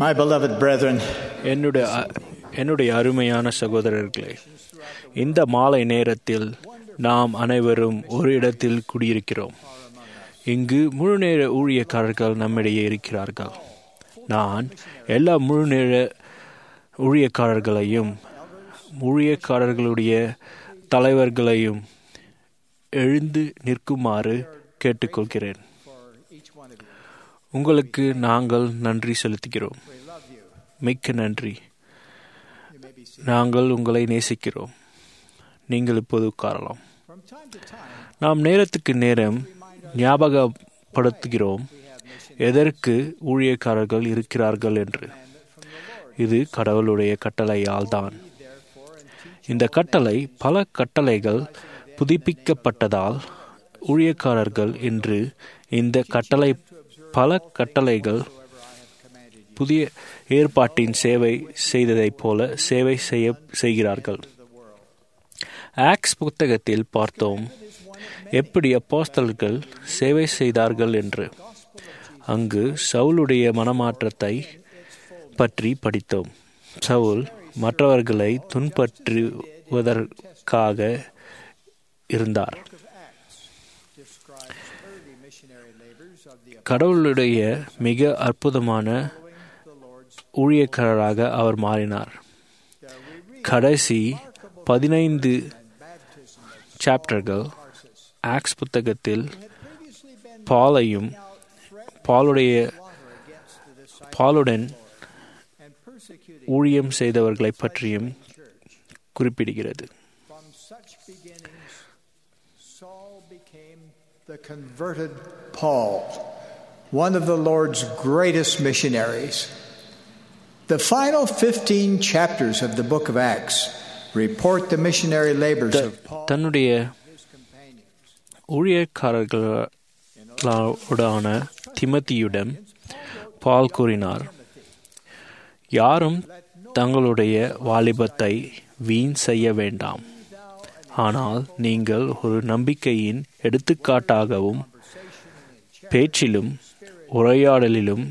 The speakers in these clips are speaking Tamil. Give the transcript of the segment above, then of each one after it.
My beloved brethren, என்னுடைய அ- என்னுடைய அருமையான சகோதரர்களே இந்த மாலை நேரத்தில் நாம் அனைவரும் ஒரு இடத்தில் குடியிருக்கிறோம் இங்கு முழு நேர ஊழியக்காரர்கள் நம்மிடையே இருக்கிறார்கள் நான் எல்லா முழு நேர ஊழியக்காரர்களையும் ஊழியக்காரர்களுடைய தலைவர்களையும் எழுந்து நிற்குமாறு கேட்டுக்கொள்கிறேன் உங்களுக்கு நாங்கள் நன்றி செலுத்துகிறோம் மிக்க நன்றி நாங்கள் உங்களை நேசிக்கிறோம் நீங்கள் இப்போது உட்காரலாம் நாம் நேரத்துக்கு நேரம் ஞாபகப்படுத்துகிறோம் எதற்கு ஊழியக்காரர்கள் இருக்கிறார்கள் என்று இது கடவுளுடைய கட்டளையால் தான் இந்த கட்டளை பல கட்டளைகள் புதுப்பிக்கப்பட்டதால் ஊழியக்காரர்கள் என்று இந்த கட்டளை பல கட்டளைகள் புதிய ஏற்பாட்டின் சேவை செய்ததைப் போல சேவை செய்ய செய்கிறார்கள் ஆக்ஸ் புத்தகத்தில் பார்த்தோம் எப்படி அப்போஸ்தலர்கள் சேவை செய்தார்கள் என்று அங்கு சவுலுடைய மனமாற்றத்தை பற்றி படித்தோம் சவுல் மற்றவர்களை துன்பற்றுவதற்காக இருந்தார் கடவுளுடைய மிக அற்புதமான ஊழியக்காரராக அவர் மாறினார் கடைசி பதினைந்து சாப்டர்கள் ஆக்ஸ் புத்தகத்தில் பாலையும் பாலுடைய பாலுடன் ஊழியம் செய்தவர்களை பற்றியும் குறிப்பிடுகிறது from such beginnings, Saul became the converted Paul, one of the Lord's greatest missionaries. The final 15 chapters of the book of Acts report the missionary labors of Paul தன்னுடைய and his companions. ஊழியக்காரர்களோடான திமதியுடன் பால் கூறினார் யாரும் தங்களுடைய வாலிபத்தை வீண் செய்ய வேண்டாம் ஆனால் நீங்கள் ஒரு நம்பிக்கையின் எடுத்துக்காட்டாகவும் பேச்சிலும் உரையாடலிலும்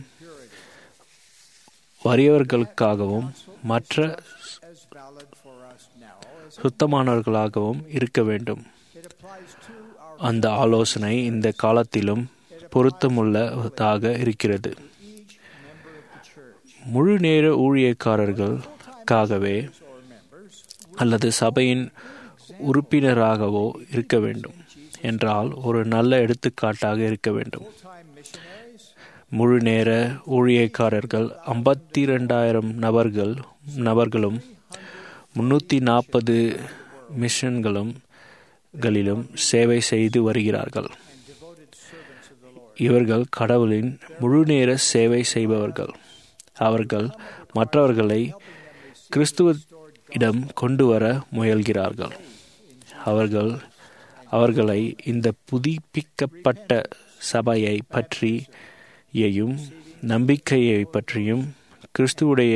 வறியவர்களுக்காகவும் மற்ற As valid for us now as சுத்தமானவர்களாகவும் இருக்க வேண்டும் it applies to our அந்த ஆலோசனை இந்த காலத்திலும் பொருத்தமுள்ளதாக இருக்கிறது each member of the church முழு நேர ஊழியக்காரர்களுக்காகவே or members அல்லது சபையின் உறுப்பினராகவோ இருக்க வேண்டும் என்றால் ஒரு நல்ல எடுத்துக்காட்டாக இருக்க வேண்டும் full-time missionaries முழு நேர ஊழியக்காரர்கள் ஐம்பத்தி ரெண்டாயிரம் நபர்கள் நபர்களும் முன்னூற்றி நாற்பது மிஷன்களும் களிலும் சேவை செய்து வருகிறார்கள் and devoted servants of the Lord. இவர்கள் கடவுளின் முழு நேர சேவை செய்பவர்கள் அவர்கள் மற்றவர்களை கிறிஸ்துவ இடம் கொண்டு வர முயல்கிறார்கள் அவர்கள் அவர்களை இந்த புதுப்பிக்கப்பட்ட சபையை பற்றியையும் நம்பிக்கையை பற்றியும் கிறிஸ்துவுடைய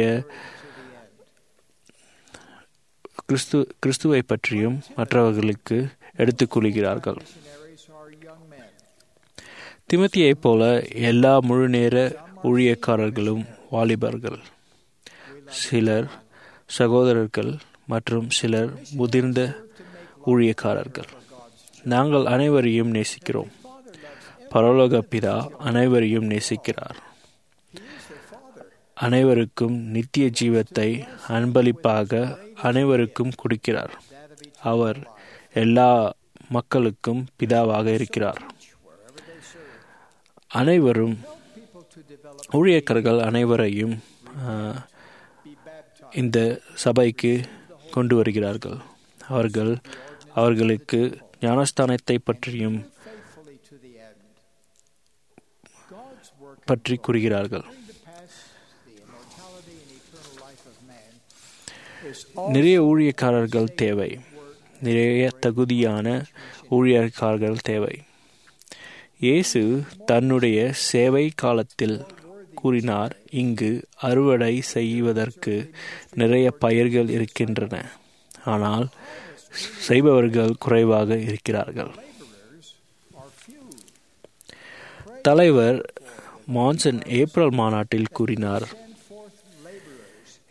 கிறிஸ்து கிறிஸ்துவை பற்றியும் மற்றவர்களுக்கு எடுத்துக் கூறுகிறார்கள் Missionaries are young men. திமத்தியைப் போல எல்லா முழுநேர ஊழியக்காரர்களும் வாலிபர்கள் சிலர் சகோதரர்கள் மற்றும் சிலர் முதிர்ந்த ஊழியக்காரர்கள் நாங்கள் அனைவரையும் நேசிக்கிறோம் பரலோக பிதா அனைவரையும் நேசிக்கிறார் அனைவருக்கும் நித்திய ஜீவத்தை அன்பளிப்பாக அனைவருக்கும் கொடுக்கிறார் அவர் எல்லா மக்களுக்கும் பிதாவாக இருக்கிறார் அனைவரும் ஊழியக்காரர்கள் அனைவரையும் ஆஹ், இந்த சபைக்கு கொண்டு வருகிறார்கள் அவர்கள் அவர்களுக்கு ஞானஸ்தானத்தை பற்றியும் faithfully to the end. God's work பற்றி கூறுகிறார்கள் to pass the immortality and eternal life of man is நிறைய ஊழியக்காரர்கள் தேவை நிறைய தகுதியான ஊழியக்காரர்கள் தேவை இயேசு தன்னுடைய சேவை காலத்தில் கூறினார் இங்கு அறுவடை செய்வதற்கு நிறைய பயிர்கள் இருக்கின்றன ஆனால் செய்பவர்கள் குறைவாக இருக்கிறார்கள் are few. தலைவர் மான்சன் ஏப்ரல் மாநாட்டில் கூறினார் Send forth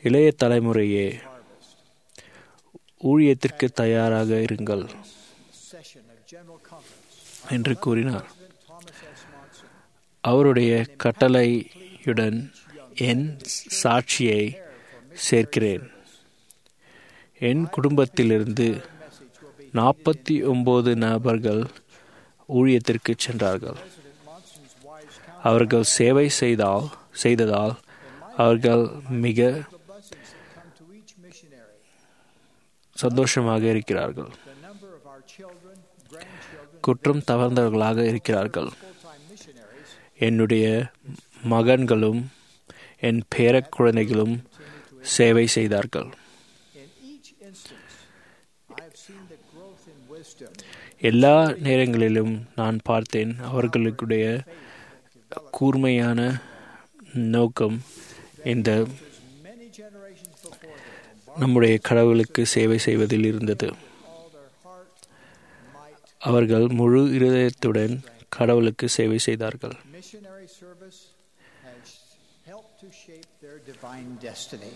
இளைய தலைமுறையே ஊழியத்திற்கு தயாராக இருங்கள் session of General Conference, என்று கூறினார் President Thomas S. Monson அவருடைய கட்டளையுடன் என் சாட்சியை சேர்க்கிறேன் என் குடும்பத்திலிருந்து message will be நாற்பத்தி ஒன்பது நபர்கள் ஊழியத்திற்கு சென்றார்கள் President Monson's wise counsel. அவர்கள் சேவை செய்தால் செய்ததால் அவர்கள் மிக The blessings that come to each missionary. சந்தோஷமாக இருக்கிறார்கள் The number of our children, grandchildren, குற்றம் தவறுந்தவர்களாக இருக்கிறார்கள் full-time missionaries என்னுடைய மகன்களும் என் பேரக் குழந்தைகளும் சேவை செய்தார்கள் In each instance, I have seen the growth in wisdom எல்லா நேரங்களிலும் நான் பார்த்தேன் அவர்களுடைய கூர்மையான நோக்கம் இந்த as many generations before them நம்முடைய கடவுளுக்கு சேவை செய்வதில் இருந்தது all their heart, might, அவர்கள் முழு இருதயத்துடன் கடவுளுக்கு சேவை செய்தார்கள் missionary service has helped to shape their divine destiny.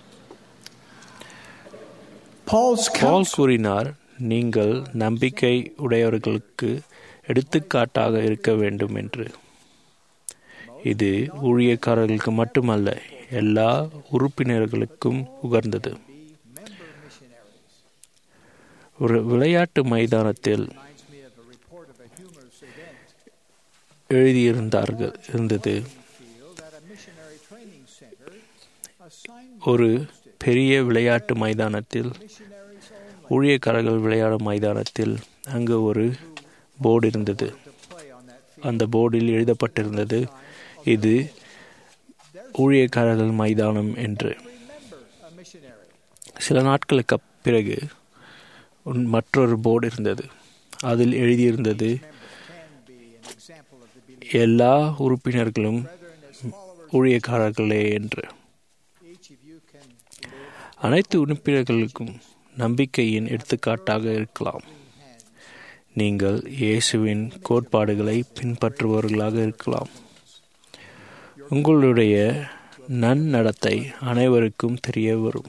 Paul's ball counsel கூறினார் நீங்கள் நம்பிக்கை உடையவர்களுக்கு எடுத்துக்காட்டாக இருக்க வேண்டும் என்று இது ஊழியக்காரர்களுக்கு மட்டுமல்ல எல்லா உறுப்பினர்களுக்கும் உகர்ந்தது member missionaries. ஒரு விளையாட்டு மைதானத்தில் Reminds me of a report of a humorous event. எழுதியிருந்தார்கள் இருந்தது Field at a missionary training center assigned ஒரு பெரிய விளையாட்டு மைதானத்தில் missionaries only ஊழியக்காரர்கள் விளையாடும் மைதானத்தில் அங்கு ஒரு போர்டு இருந்தது to play on that field. அந்த போர்டில் எழுதப்பட்டிருந்தது இது ஊழியக்காரர்கள் மைதானம் என்று Remember a missionary. சில நாட்களுக்கு பிறகு உன் மற்றொரு போர்டு இருந்தது அதில் எழுதியிருந்தது Can be an example of the believer. எல்லா உறுப்பினர்களும் Brethren, as followers, ஊழியக்காரர்களே என்று each of you can live அனைத்து உறுப்பினர்களுக்கும் நம்பிக்கையின் எடுத்துக்காட்டாக இருக்கலாம் நீங்கள் இயேசுவின் கோட்பாடுகளை பின்பற்றுபவர்களாக இருக்கலாம் உங்களுடைய நன்னடத்தை அனைவருக்கும் தெரிய வரும்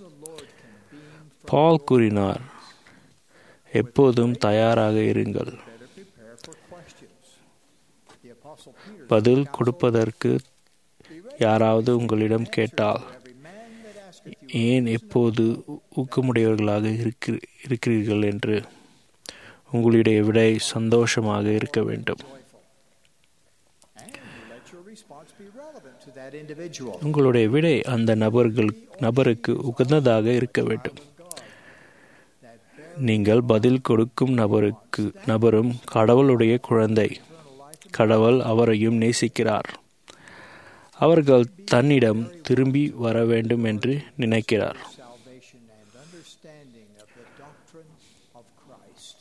பால் கூறினார் எப்போதும் தயாராக இருங்கள் better prepare for questions. The Apostle Peter பதில் கொடுப்பதற்கு யாராவது உங்களிடம் கேட்டால் every man that asketh you ஏன் எப்போது ஊக்கமுடையவர்களாக இருக்கிற- இருக்கிறீர்கள் என்று உங்களுடைய விடை சந்தோஷமாக இருக்க வேண்டும் joyful. And let your response be relevant to that individual. உங்களுடைய விடை அந்த நபர்கள் நபருக்கு உகந்ததாக இருக்க வேண்டும் That நீங்கள் பதில் கொடுக்கும் நபருக்கு நபரும் கடவுளுடைய குழந்தை கடவுள் அவரையும் நேசிக்கிறார் அவர்கள் தன்னிடம் திரும்பி வர வேண்டும் என்று நினைக்கிறார் salvation and understanding of the doctrine of Christ.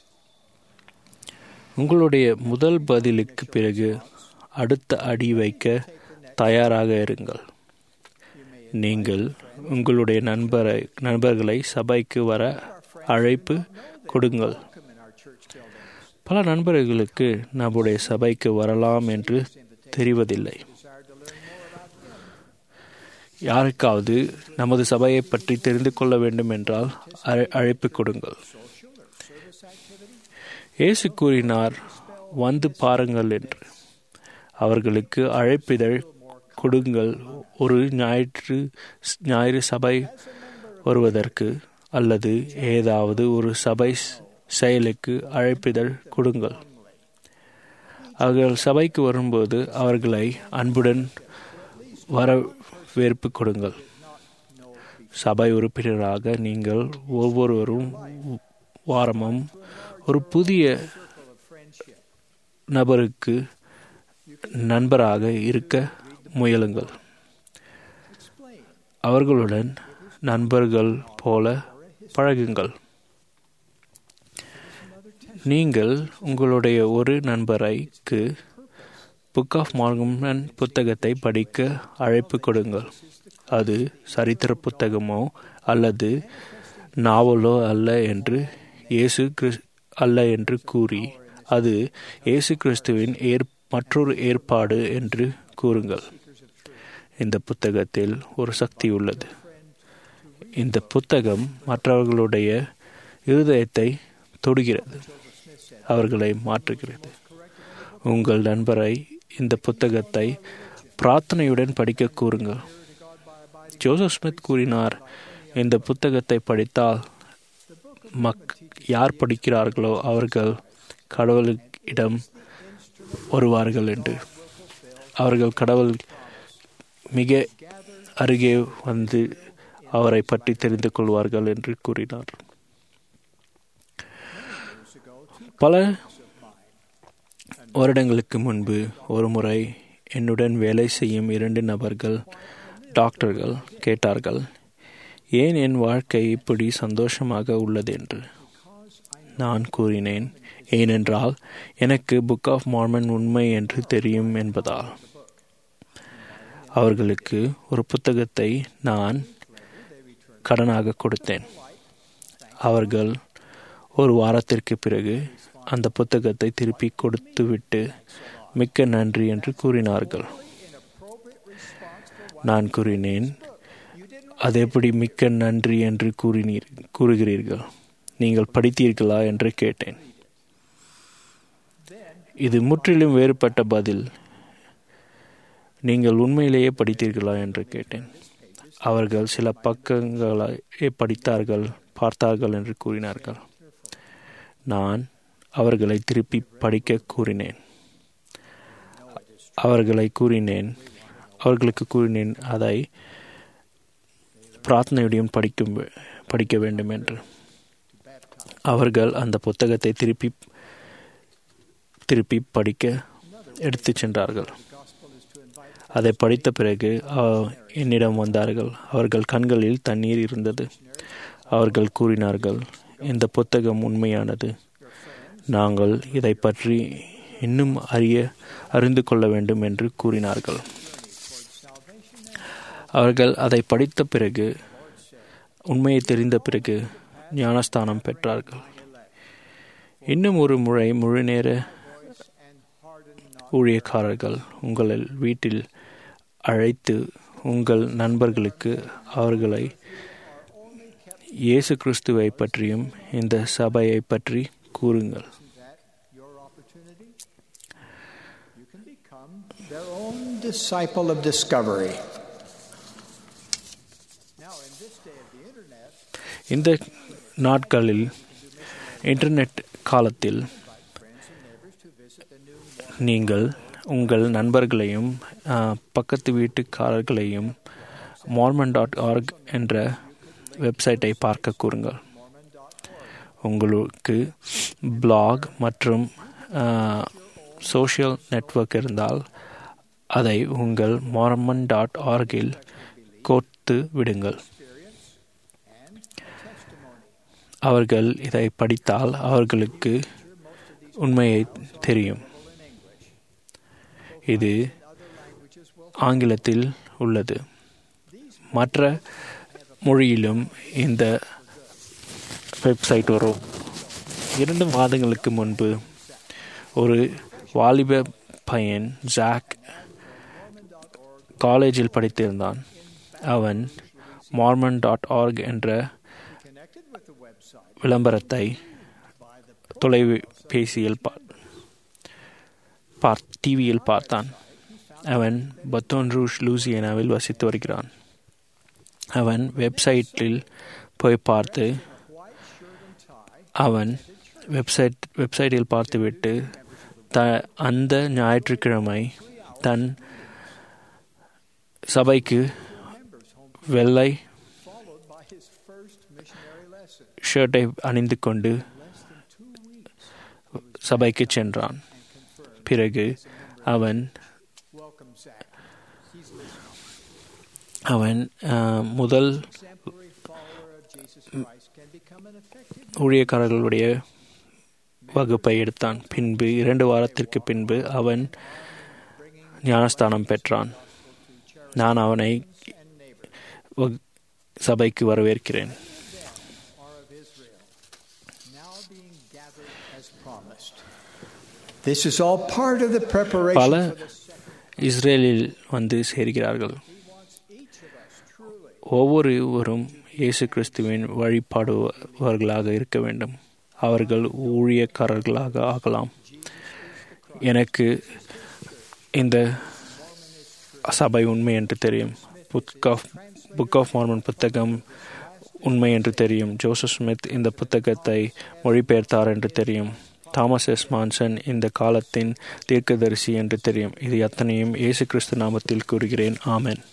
உங்களுடைய முதல் பதிலுக்கு பிறகு அடுத்த அடி வைக்க தயாராக இருங்கள் நீங்கள் உங்களுடைய நண்பரை நண்பர்களை சபைக்கு வர அழைப்பு கொடுங்கள் Welcome in our church building. பல நண்பர்களுக்கு நம்முடைய சபைக்கு வரலாம் என்று தெரிவதில்லை Desire to learn more about them. யாருக்காவது நமது சபையை பற்றி தெரிந்து கொள்ள வேண்டும் என்றால் அழை- அழைப்பு கொடுங்கள் Social or service activity. இயேசு கூறினார் வந்து பாருங்கள் என்று அவர்களுக்கு அழைப்பிதழ் கொடுங்கள் ஒரு ஞாயிற்று ஞாயிறு சபை வருவதற்கு அல்லது ஏதாவது ஒரு சபை ஸ்- செயலுக்கு அழைப்பிதழ் கொடுங்கள் அவர்கள் சபைக்கு வரும்போது அவர்களை அன்புடன் வரவேற்பு கொடுங்கள் சபை உறுப்பினராக நீங்கள் ஒவ்வொருவரும் வாரமும் ஒரு புதிய Circle of friendship. நபருக்கு நண்பராக இருக்க முயலுங்கள் Explain. அவர்களுடன் நண்பர்கள் போல பழகுங்கள் நீங்கள் உங்களுடைய ஒரு நண்பரைக்கு புக் ஆஃப் மார்கமன் புத்தகத்தை படிக்க அழைப்பு கொடுங்கள் அது சரித்திர புத்தகமோ அல்லது நாவலோ அல்ல என்று இயேசு கிறிஸ் அல்ல என்று கூறி அது இயேசு கிறிஸ்துவின் ஏற் மற்றொரு ஏற்பாடு என்று கூறுங்கள் இந்த புத்தகத்தில் ஒரு சக்தி உள்ளது Friend இந்த புத்தகம் மற்றவர்களுடைய இருதயத்தை தொடுகிறது அவர்களை மாற்றுகிறது உங்கள் நண்பரை இந்த புத்தகத்தை பிரார்த்தனையுடன் படிக்க கூறுங்கள் ஜோசப் ஸ்மித் கூறினார் இந்த புத்தகத்தை படித்தால் மக் யார் படிக்கிறார்களோ அவர்கள் கடவுளிடம் வருவார்கள் என்று அவர்கள் கடவுள் மிக அருகே வந்து அவரை பற்றி தெரிந்து கொள்வார்கள் என்று கூறினார் பல வருடங்களுக்கு முன்பு ஒரு முறை என்னுடன் வேலை செய்யும் இரண்டு நபர்கள் டாக்டர்கள் கேட்டார்கள் ஏன் என் வாழ்க்கை இப்படி சந்தோஷமாக உள்ளது என்று நான் கூறினேன் ஏனென்றால் எனக்கு புக் ஆஃப் மார்மன் உண்மை என்று தெரியும் என்பதால் அவர்களுக்கு ஒரு புத்தகத்தை நான் கடனாக கொடுத்தேன் அவர்கள் ஒரு வாரத்திற்கு பிறகு அந்த புத்தகத்தை திருப்பி கொடுத்துவிட்டு மிக்க நன்றி என்று கூறினார்கள் நான் கூறினேன் அது எப்படி மிக்க நன்றி என்று கூறினீர் கூறுகிறீர்கள் நீங்கள் படித்தீர்களா என்று கேட்டேன் இது முற்றிலும் வேறுபட்ட பதில் நீங்கள் உண்மையிலேயே படித்தீர்களா என்று கேட்டேன் அவர்கள் சில பக்கங்களை படித்தார்கள் பார்த்தார்கள் என்று கூறினார்கள் நான் அவர்களை திருப்பி படிக்க கூறினேன் அவர்களை கூறினேன் அவர்களுக்கு கூறினேன் அதை பிரார்த்தனையுடன் படிக்கும் படிக்க வேண்டும் என்று அவர்கள் அந்த புத்தகத்தை திருப்பி திருப்பி படிக்க எடுத்துச் சென்றார்கள் அதை படித்த பிறகு என்னிடம் வந்தார்கள் அவர்கள் கண்களில் தண்ணீர் இருந்தது அவர்கள் கூறினார்கள் இந்த புத்தகம் உண்மையானது நாங்கள் இதை பற்றி இன்னும் அறிய அறிந்து கொள்ள வேண்டும் என்று கூறினார்கள் அவர்கள் அதை படித்த பிறகு உண்மையை தெரிந்த பிறகு ஞானஸ்தானம் பெற்றார்கள் இன்னும் ஒரு முறை முழு நேர ஊழியக்காரர்கள் உங்கள் வீட்டில் அழைத்து உங்கள் நண்பர்களுக்கு அவர்களை இயேசு கிறிஸ்துவை பற்றியும் இந்த சபையை பற்றி கூறுங்கள் their own disciple of discovery. Now, in this day of the internet, இந்த நாட்களில் இன்டர்நெட் காலத்தில் நீங்கள் உங்கள் நண்பர்களையும் பக்கத்து வீட்டுக்காரர்களையும் மார்மன் டாட் ஆர்க் என்ற வெப்சைட்டை பார்க்க கூறுங்கள் உங்களுக்கு பிளாக் மற்றும் சோஷியல் நெட்வொர்க் இருந்தால் அதை உங்கள் மார்மன் டாட் ஆர்கில் கோர்த்து விடுங்கள் அவர்கள் இதை படித்தால் அவர்களுக்கு உண்மையை தெரியும் இது ஆங்கிலத்தில் உள்ளது மற்ற மொழியிலும் இந்த வெப்சைட் வரும் இரண்டு மாதங்களுக்கு முன்பு ஒரு வாலிப பையன் ஜாக் காலேஜில் படித்திருந்தான் அவன் மார்மன் டாட் ஆர்க் என்ற விளம்பரத்தை தொலைபேசியில் பார் டிவியில் பார்த்தான் அவன் பத்தோன் ரூஷ் லூசியனாவில் வசித்து வருகிறான் அவன் வெப்சைட்டில் போய் பார்த்து அவன் வெப்சைட் வெப்சைட்டில் பார்த்துவிட்டு த அந்த ஞாயிற்றுக்கிழமை தன் சபைக்கு வெள்ளை ஷர்ட்டை அணிந்து கொண்டு சபைக்கு சென்றான் பிறகு அவன் அவன் முதல் ஊழியக்காரர்களுடைய வகுப்பை எடுத்தான் பின்பு இரண்டு வாரத்திற்கு பின்பு அவன் ஞானஸ்தானம் பெற்றான் நான் அவனை சபைக்கு வரவேற்கிறேன் This is all part of the பல preparation for the இஸ்ரேலில் வந்து சேர்கிறார்கள் ஒவ்வொருவரும் இயேசு கிறிஸ்துவின் வழிபாடுவர்களாக இருக்க வேண்டும் அவர்கள் ஊழியக்காரர்களாக ஆகலாம் எனக்கு இந்த சபை உண்மை என்று தெரியும் book of book of Mormon புத்தகம் உண்மை என்று தெரியும் ஜோசப் ஸ்மித் இந்த புத்தகத்தை மொழிபெயர்த்தார் என்று தெரியும் தாமஸ் எஸ் மான்சன் இந்த காலத்தின் தீர்க்கதரிசி என்று தெரியும் இது அத்தனையும் இயேசு கிறிஸ்து நாமத்தில் கூறுகிறேன் ஆமென்